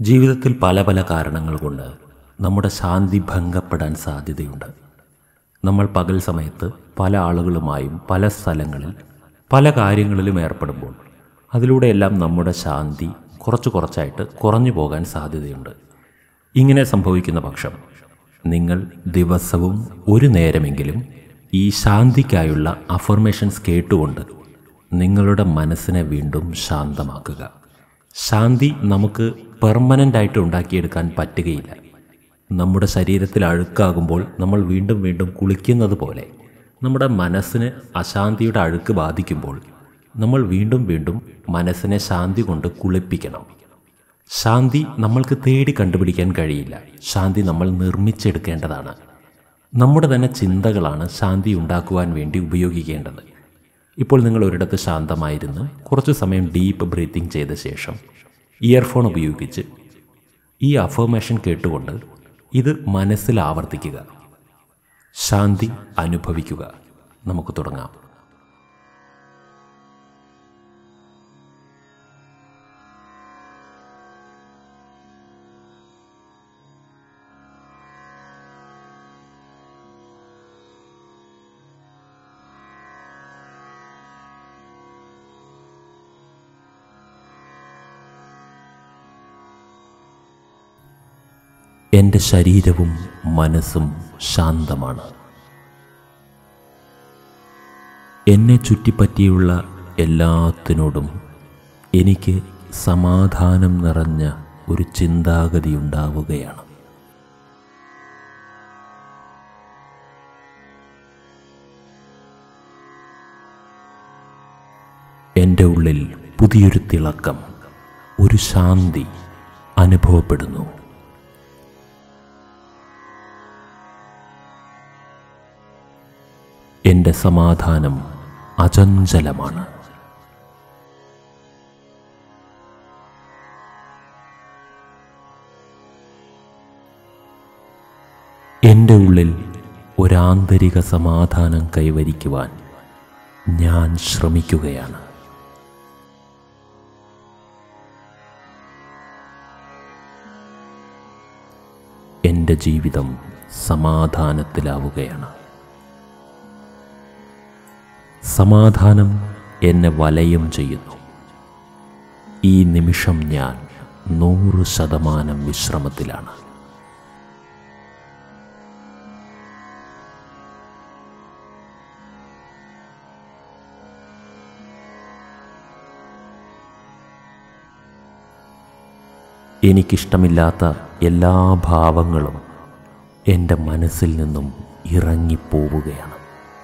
ജീവിതത്തിൽ പല പല കാരണങ്ങൾ കൊണ്ട് നമ്മുടെ ശാന്തി ഭംഗപ്പെടാൻ സാധ്യതയുണ്ട് നമ്മൾ പകൽ സമയത്ത് പല ആളുകളുമായും പല സ്ഥലങ്ങളിൽ പല കാര്യങ്ങളിലും ഏർപ്പെടുമ്പോൾ അതിലൂടെയെല്ലാം നമ്മുടെ ശാന്തി കുറച്ച് കുറച്ചായിട്ട് കുറഞ്ഞു പോകാൻ സാധ്യതയുണ്ട് ഇങ്ങനെ സംഭവിക്കുന്ന പക്ഷം നിങ്ങൾ ദിവസവും ഒരു നേരമെങ്കിലും ഈ ശാന്തിക്കായുള്ള അഫർമേഷൻസ് കേട്ടുകൊണ്ട് നിങ്ങളുടെ മനസ്സിനെ വീണ്ടും ശാന്തമാക്കുക ശാന്തി നമുക്ക് പെർമനൻ്റ് ആയിട്ട് ഉണ്ടാക്കിയെടുക്കാൻ പറ്റുകയില്ല നമ്മുടെ ശരീരത്തിൽ അഴുക്കാകുമ്പോൾ നമ്മൾ വീണ്ടും വീണ്ടും കുളിക്കുന്നത് പോലെ നമ്മുടെ മനസ്സിന് അശാന്തിയുടെ അഴുക്ക് ബാധിക്കുമ്പോൾ നമ്മൾ വീണ്ടും വീണ്ടും മനസ്സിനെ ശാന്തി കൊണ്ട് കുളിപ്പിക്കണം ശാന്തി നമ്മൾക്ക് തേടി കണ്ടുപിടിക്കാൻ കഴിയില്ല ശാന്തി നമ്മൾ നിർമ്മിച്ചെടുക്കേണ്ടതാണ് നമ്മുടെ തന്നെ ചിന്തകളാണ് ശാന്തി ഉണ്ടാക്കുവാൻ വേണ്ടി ഉപയോഗിക്കേണ്ടത് ഇപ്പോൾ നിങ്ങൾ ഒരിടത്ത് ശാന്തമായിരുന്ന് കുറച്ച് സമയം ഡീപ്പ് ബ്രീത്തിങ് ചെയ്ത ശേഷം ഇയർഫോൺ ഉപയോഗിച്ച് ഈ അഫർമേഷൻ കേട്ടുകൊണ്ട് ഇത് മനസ്സിൽ ആവർത്തിക്കുക ശാന്തി അനുഭവിക്കുക നമുക്ക് തുടങ്ങാം എൻ്റെ ശരീരവും മനസ്സും ശാന്തമാണ് എന്നെ ചുറ്റിപ്പറ്റിയുള്ള എല്ലാത്തിനോടും എനിക്ക് സമാധാനം നിറഞ്ഞ ഒരു ചിന്താഗതി ഉണ്ടാവുകയാണ് എൻ്റെ ഉള്ളിൽ പുതിയൊരു തിളക്കം ഒരു ശാന്തി അനുഭവപ്പെടുന്നു എൻ്റെ സമാധാനം അചഞ്ചലമാണ് എൻ്റെ ഉള്ളിൽ ഒരാന്തരിക സമാധാനം കൈവരിക്കുവാൻ ഞാൻ ശ്രമിക്കുകയാണ് എൻ്റെ ജീവിതം സമാധാനത്തിലാവുകയാണ് സമാധാനം എന്നെ വലയം ചെയ്യുന്നു ഈ നിമിഷം ഞാൻ നൂറ് ശതമാനം വിശ്രമത്തിലാണ് എനിക്കിഷ്ടമില്ലാത്ത എല്ലാ ഭാവങ്ങളും എൻ്റെ മനസ്സിൽ നിന്നും ഇറങ്ങിപ്പോവുകയാണ്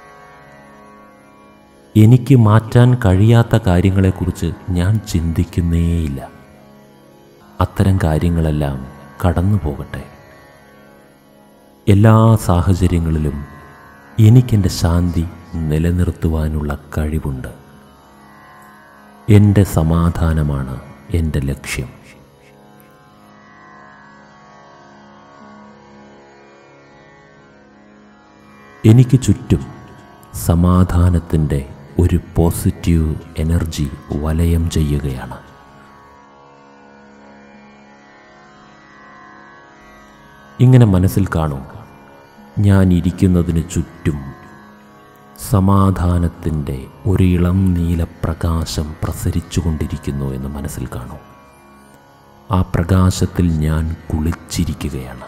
എനിക്ക് മാറ്റാൻ കഴിയാത്ത കാര്യങ്ങളെക്കുറിച്ച് ഞാൻ ചിന്തിക്കുന്നേയില്ല അത്തരം കാര്യങ്ങളെല്ലാം കടന്നു പോകട്ടെ എല്ലാ സാഹചര്യങ്ങളിലും എനിക്കെൻ്റെ ശാന്തി നിലനിർത്തുവാനുള്ള കഴിവുണ്ട് എൻ്റെ സമാധാനമാണ് എൻ്റെ ലക്ഷ്യം എനിക്ക് ചുറ്റും സമാധാനത്തിൻ്റെ ഒരു പോസിറ്റീവ് എനർജി വലയം ചെയ്യുകയാണ് ഇങ്ങനെ മനസ്സിൽ കാണും ഞാൻ ഇരിക്കുന്നതിന് ചുറ്റും സമാധാനത്തിൻ്റെ ഒരു ഇളം നീല പ്രകാശം പ്രസരിച്ചുകൊണ്ടിരിക്കുന്നു എന്ന് മനസ്സിൽ കാണും ആ പ്രകാശത്തിൽ ഞാൻ കുളിച്ചിരിക്കുകയാണ്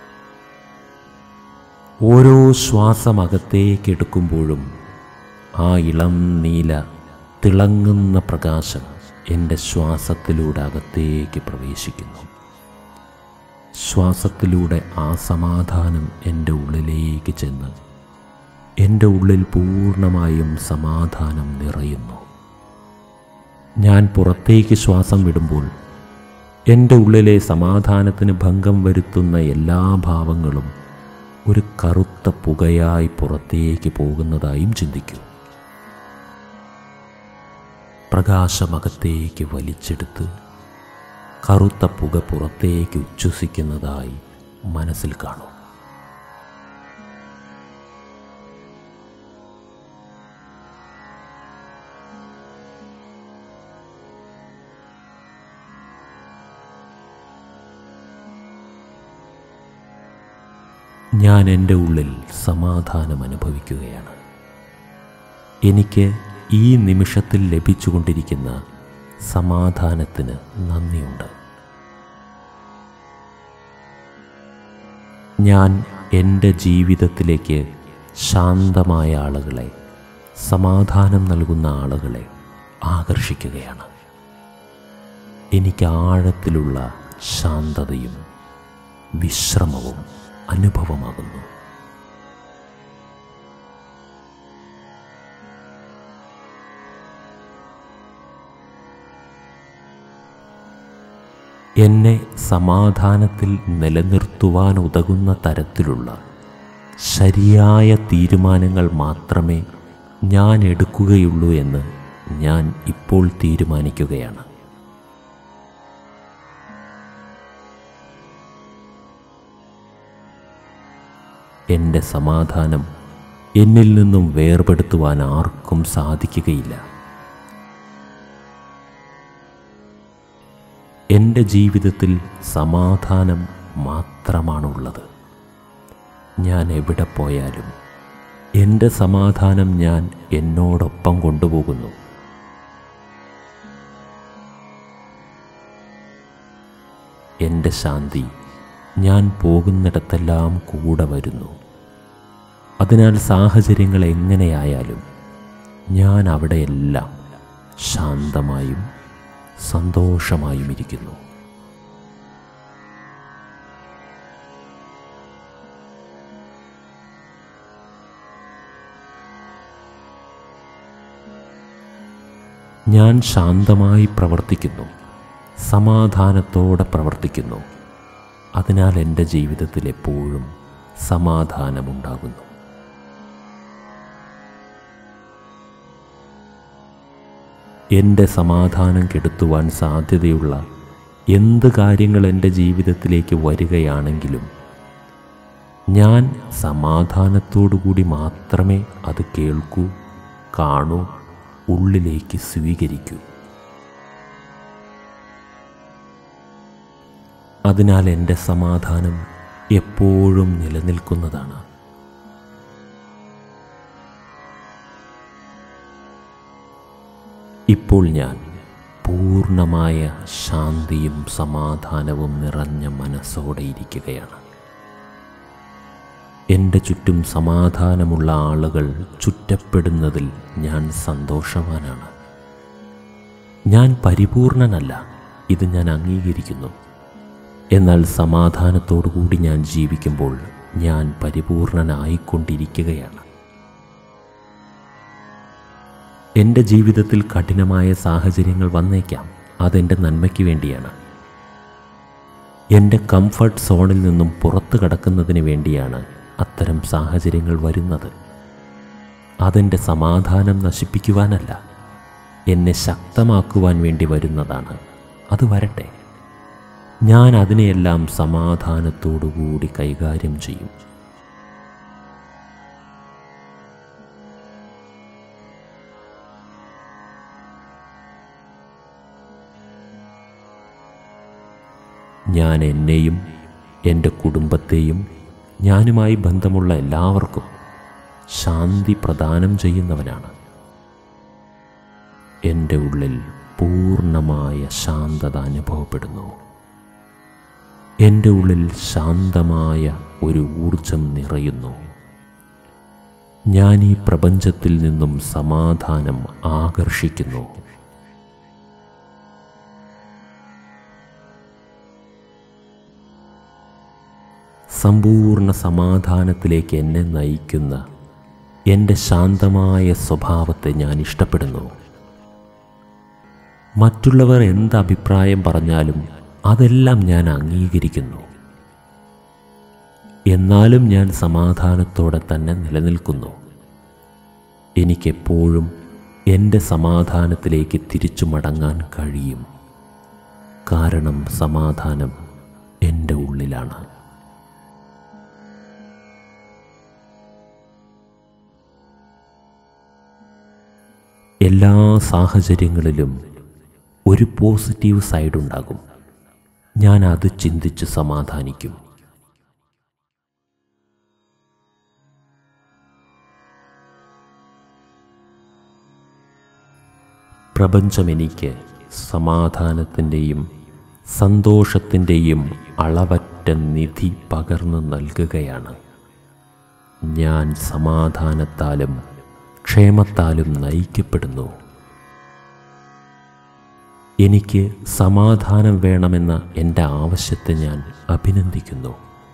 ഓരോ ശ്വാസം അകത്തേക്കെടുക്കുമ്പോഴും ആ ഇളം നീല തിളങ്ങുന്ന പ്രകാശം എൻ്റെ ശ്വാസത്തിലൂടെ അകത്തേക്ക് പ്രവേശിക്കുന്നു ശ്വാസത്തിലൂടെ ആ സമാധാനം എൻ്റെ ഉള്ളിലേക്ക് ചെന്ന് എൻ്റെ ഉള്ളിൽ പൂർണ്ണമായും സമാധാനം നിറയുന്നു ഞാൻ പുറത്തേക്ക് ശ്വാസം വിടുമ്പോൾ എൻ്റെ ഉള്ളിലെ സമാധാനത്തിന് ഭംഗം വരുത്തുന്ന എല്ലാ ഭാവങ്ങളും ഒരു കറുത്ത പുകയായി പുറത്തേക്ക് പോകുന്നതായും ചിന്തിക്കൂ പ്രകാശമകത്തേക്ക് വലിച്ചെടുത്ത് കറുത്ത പുക പുറത്തേക്ക് ഉച്ഛ്വസിക്കുന്നതായി മനസ്സിൽ കാണൂ ഞാൻ എൻ്റെ ഉള്ളിൽ സമാധാനം അനുഭവിക്കുകയാണ് എനിക്ക് ഈ നിമിഷത്തിൽ ലഭിച്ചുകൊണ്ടിരിക്കുന്ന സമാധാനത്തിന് നന്ദിയുണ്ട് ഞാൻ എൻ്റെ ജീവിതത്തിലേക്ക് ശാന്തമായ ആളുകളെ സമാധാനം നൽകുന്ന ആളുകളെ ആകർഷിക്കുകയാണ് എനിക്ക് ആഴത്തിലുള്ള ശാന്തതയും വിശ്രമവും അനുഭവമാകുന്നു എന്നെ സമാധാനത്തിൽ നിലനിർത്തുവാൻ ഉതകുന്ന തരത്തിലുള്ള ശരിയായ തീരുമാനങ്ങൾ മാത്രമേ ഞാൻ എടുക്കുകയുള്ളൂ എന്ന് ഞാൻ ഇപ്പോൾ തീരുമാനിക്കുകയാണ് എൻ്റെ സമാധാനം എന്നിൽ നിന്നും വേർപെടുത്തുവാൻ ആർക്കും സാധിക്കുകയില്ല എൻ്റെ ജീവിതത്തിൽ സമാധാനം മാത്രമാണുള്ളത് ഞാൻ എവിടെ പോയാലും എൻ്റെ സമാധാനം ഞാൻ എന്നോടൊപ്പം കൊണ്ടുപോകുന്നു എൻ്റെ ശാന്തി ഞാൻ പോകുന്നിടത്തെല്ലാം കൂടെ വരുന്നു അതിനാൽ സാഹചര്യങ്ങൾ എങ്ങനെയായാലും ഞാൻ അവിടെയെല്ലാം ശാന്തമായും സന്തോഷമായും ഇരിക്കുന്നു ഞാൻ ശാന്തമായി പ്രവർത്തിക്കുന്നു സമാധാനത്തോടെ പ്രവർത്തിക്കുന്നു അതിനാൽ എൻ്റെ ജീവിതത്തിൽ എപ്പോഴും സമാധാനമുണ്ടാകുന്നു എൻ്റെ സമാധാനം കെടുത്തുവാൻ സാധ്യതയുള്ള എന്ത് കാര്യങ്ങൾ എൻ്റെ ജീവിതത്തിലേക്ക് വരികയാണെങ്കിലും ഞാൻ സമാധാനത്തോടുകൂടി മാത്രമേ അത് കേൾക്കൂ കാണൂ ഉള്ളിലേക്ക് സ്വീകരിക്കൂ അതിനാൽ എൻ്റെ സമാധാനം എപ്പോഴും നിലനിൽക്കുന്നതാണ് ഇപ്പോൾ ഞാൻ പൂർണ്ണമായ ശാന്തിയും സമാധാനവും നിറഞ്ഞ മനസ്സോടെ ഇരിക്കുകയാണ് എൻ്റെ ചുറ്റും സമാധാനമുള്ള ആളുകൾ ചുറ്റപ്പെടുന്നതിൽ ഞാൻ സന്തോഷവാനാണ് ഞാൻ പരിപൂർണനല്ല ഇത് ഞാൻ അംഗീകരിക്കുന്നു എന്നാൽ സമാധാനത്തോടുകൂടി ഞാൻ ജീവിക്കുമ്പോൾ ഞാൻ പരിപൂർണനായിക്കൊണ്ടിരിക്കുകയാണ് എൻ്റെ ജീവിതത്തിൽ കഠിനമായ സാഹചര്യങ്ങൾ വന്നേക്കാം അതെൻ്റെ നന്മയ്ക്ക് വേണ്ടിയാണ് എൻ്റെ കംഫർട്ട് സോണിൽ നിന്നും പുറത്തു കടക്കുന്നതിന് വേണ്ടിയാണ് അത്തരം സാഹചര്യങ്ങൾ വരുന്നത് അതെൻ്റെ സമാധാനം നശിപ്പിക്കുവാനല്ല എന്നെ ശക്തമാക്കുവാൻ വേണ്ടി വരുന്നതാണ് അത് വരട്ടെ ഞാൻ അതിനെയെല്ലാം സമാധാനത്തോടുകൂടി കൈകാര്യം ചെയ്യും ഞാൻ എന്നെയും എൻ്റെ കുടുംബത്തെയും ഞാനുമായി ബന്ധമുള്ള എല്ലാവർക്കും ശാന്തി പ്രദാനം ചെയ്യുന്നവനാണ് എൻ്റെ ഉള്ളിൽ പൂർണ്ണമായ ശാന്തത അനുഭവപ്പെടുന്നു എൻ്റെ ഉള്ളിൽ ശാന്തമായ ഒരു ഊർജം നിറയുന്നു ഞാൻ ഈ പ്രപഞ്ചത്തിൽ നിന്നും സമാധാനം ആകർഷിക്കുന്നു സമ്പൂർണ്ണ സമാധാനത്തിലേക്ക് എന്നെ നയിക്കുന്ന എൻ്റെ ശാന്തമായ സ്വഭാവത്തെ ഞാൻ ഇഷ്ടപ്പെടുന്നു മറ്റുള്ളവർ എന്ത് അഭിപ്രായം പറഞ്ഞാലും അതെല്ലാം ഞാൻ അംഗീകരിക്കുന്നു എന്നാലും ഞാൻ സമാധാനത്തോടെ തന്നെ നിലനിൽക്കുന്നു എനിക്കെപ്പോഴും എൻ്റെ സമാധാനത്തിലേക്ക് തിരിച്ചു മടങ്ങാൻ കഴിയും കാരണം സമാധാനം എൻ്റെ ഉള്ളിലാണ് എല്ലാ സാഹചര്യങ്ങളിലും ഒരു പോസിറ്റീവ് സൈഡ് ഉണ്ടാകും ഞാൻ അത് ചിന്തിച്ച് സമാധാനിക്കും പ്രപഞ്ചം എനിക്ക് സമാധാനത്തിൻ്റെയും സന്തോഷത്തിൻ്റെയും അളവറ്റ നിധി പകർന്നു നൽകുകയാണ് ഞാൻ സമാധാനത്താലും ക്ഷേമത്താലും നയിക്കപ്പെടുന്നു എനിക്ക് സമാധാനം വേണമെന്ന എൻ്റെ ആവശ്യത്തെ ഞാൻ അഭിനന്ദിക്കുന്നു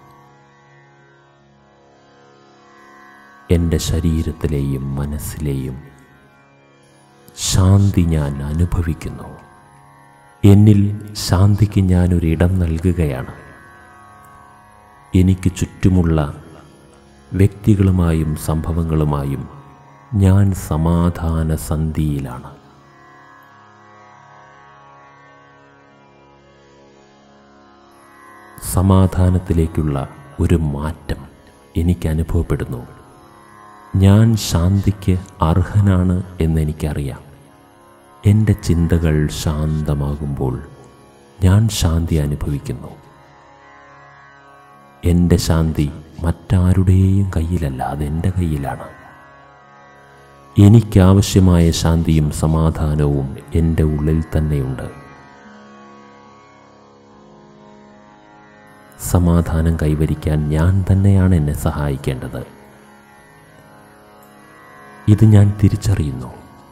എൻ്റെ ശരീരത്തിലെയും മനസ്സിലെയും ശാന്തി ഞാൻ അനുഭവിക്കുന്നു എന്നിൽ ശാന്തിക്ക് ഞാനൊരിടം നൽകുകയാണ് എനിക്ക് ചുറ്റുമുള്ള വ്യക്തികളുമായും സംഭവങ്ങളുമായും ഞാൻ സമാധാന സന്ധിയിലാണ് സമാധാനത്തിലേക്കുള്ള ഒരു മാറ്റം എനിക്ക് അനുഭവപ്പെടുന്നു ഞാൻ ശാന്തിക്ക് അർഹനാണ് എന്നെനിക്കറിയാം എൻ്റെ ചിന്തകൾ ശാന്തമാകുമ്പോൾ ഞാൻ ശാന്തി അനുഭവിക്കുന്നു എൻ്റെ ശാന്തി മറ്റാരുടെയും കയ്യിലല്ല അതെൻ്റെ കയ്യിലാണ് എനിക്കാവശ്യമായ ശാന്തിയും സമാധാനവും എൻ്റെ ഉള്ളിൽ തന്നെയുണ്ട് സമാധാനം കൈവരിക്കാൻ ഞാൻ തന്നെയാണ് എന്നെ സഹായിക്കേണ്ടത് ഇത് ഞാൻ തിരിച്ചറിയുന്നു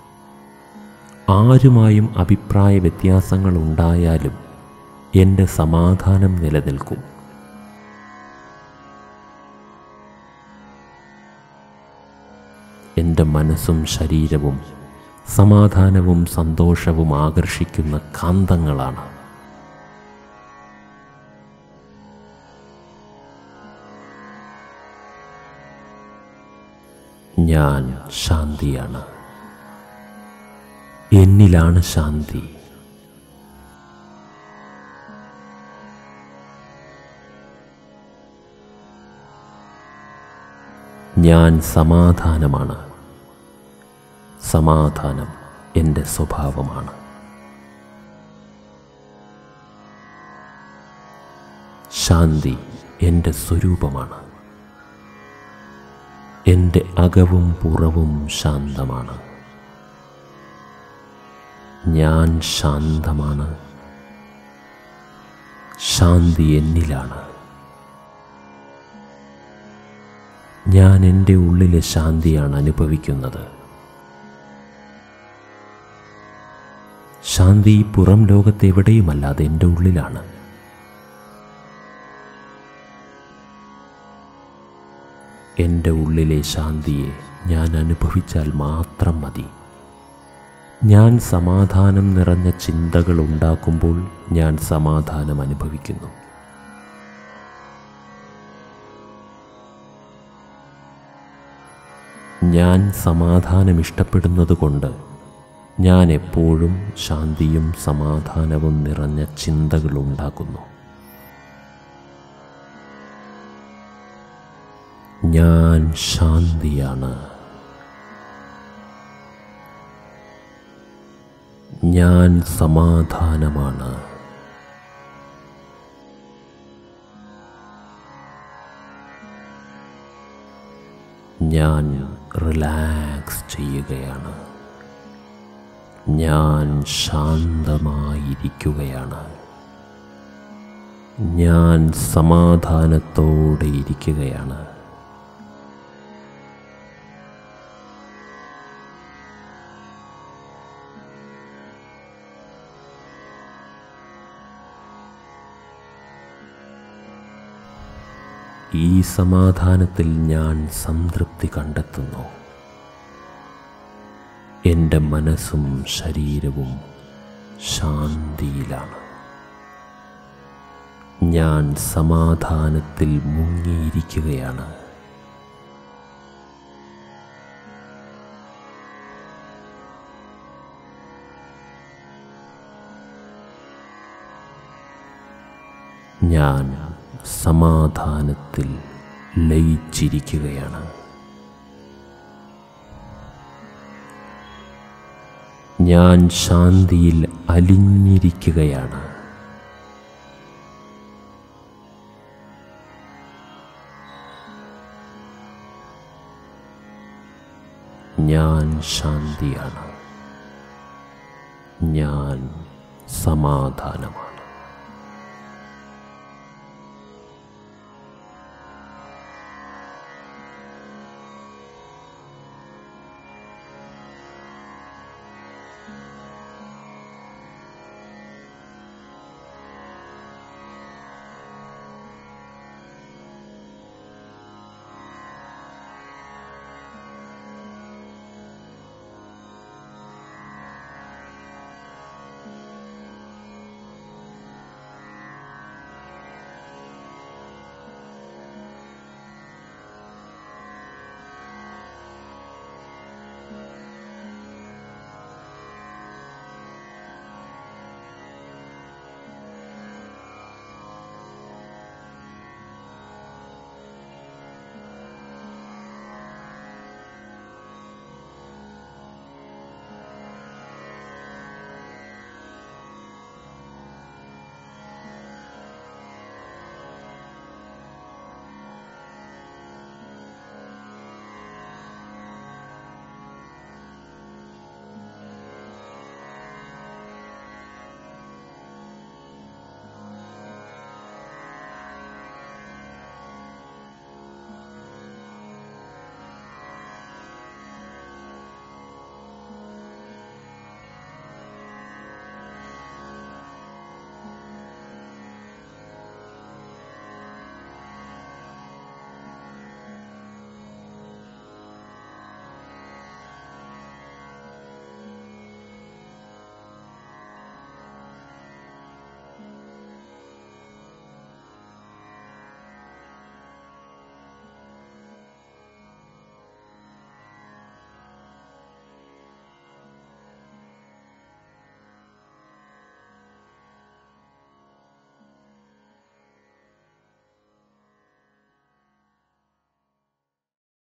ആരുമായും അഭിപ്രായ വ്യത്യാസങ്ങൾ ഉണ്ടായാലും എൻ്റെ സമാധാനം നിലനിൽക്കും എൻ്റെ മനസ്സും ശരീരവും സമാധാനവും സന്തോഷവും ആകർഷിക്കുന്ന കാന്തങ്ങളാണ് ഞാൻ ശാന്തിയാണ് എന്നിലാണ് ശാന്തി ഞാൻ സമാധാനമാണ് സമാധാനം എൻ്റെ സ്വഭാവമാണ് ശാന്തി എൻ്റെ സ്വരൂപമാണ് എൻ്റെ അകവും പുറവും ശാന്തമാണ് ഞാൻ ശാന്തമാണ് ശാന്തി എന്നിലാണ് ഞാൻ എൻ്റെ ഉള്ളിലെ ശാന്തിയാണ് അനുഭവിക്കുന്നത് ശാന്തി പുറം ലോകത്തെവിടെയുമല്ല അത് എൻ്റെ ഉള്ളിലാണ് എൻ്റെ ഉള്ളിലെ ശാന്തിയെ ഞാൻ അനുഭവിച്ചാൽ മാത്രം മതി ഞാൻ സമാധാനം നിറഞ്ഞ ചിന്തകൾ ഉണ്ടാക്കുമ്പോൾ ഞാൻ സമാധാനം അനുഭവിക്കുന്നു ഞാൻ സമാധാനം ഇഷ്ടപ്പെടുന്നത് കൊണ്ട് ഞാൻ എപ്പോഴും ശാന്തിയും സമാധാനവും നിറഞ്ഞ ചിന്തകൾ ഉണ്ടാക്കുന്നു ഞാൻ ശാന്തിയാണ് ഞാൻ സമാധാനമാണ് ഞാൻ റിലാക്സ് ചെയ്യുകയാണ് ഞാൻ ശാന്തമായിരിക്കുകയാണ് ഞാൻ സമാധാനത്തോടെ ഇരിക്കുകയാണ് ഈ സമാധാനത്തിൽ ഞാൻ സംതൃപ്തി കണ്ടെത്തുന്നു എൻ്റെ മനസ്സും ശരീരവും ശാന്തിയിലാണ് ഞാൻ സമാധാനത്തിൽ മുങ്ങിയിരിക്കുകയാണ് ഞാൻ സമാധാനത്തിൽ ലയിച്ചിരിക്കുകയാണ് ഞാൻ ശാന്തിയിൽ അലിഞ്ഞിരിക്കുകയാണ് ഞാൻ ശാന്തിയാണ് ഞാൻ സമാധാനമാണ്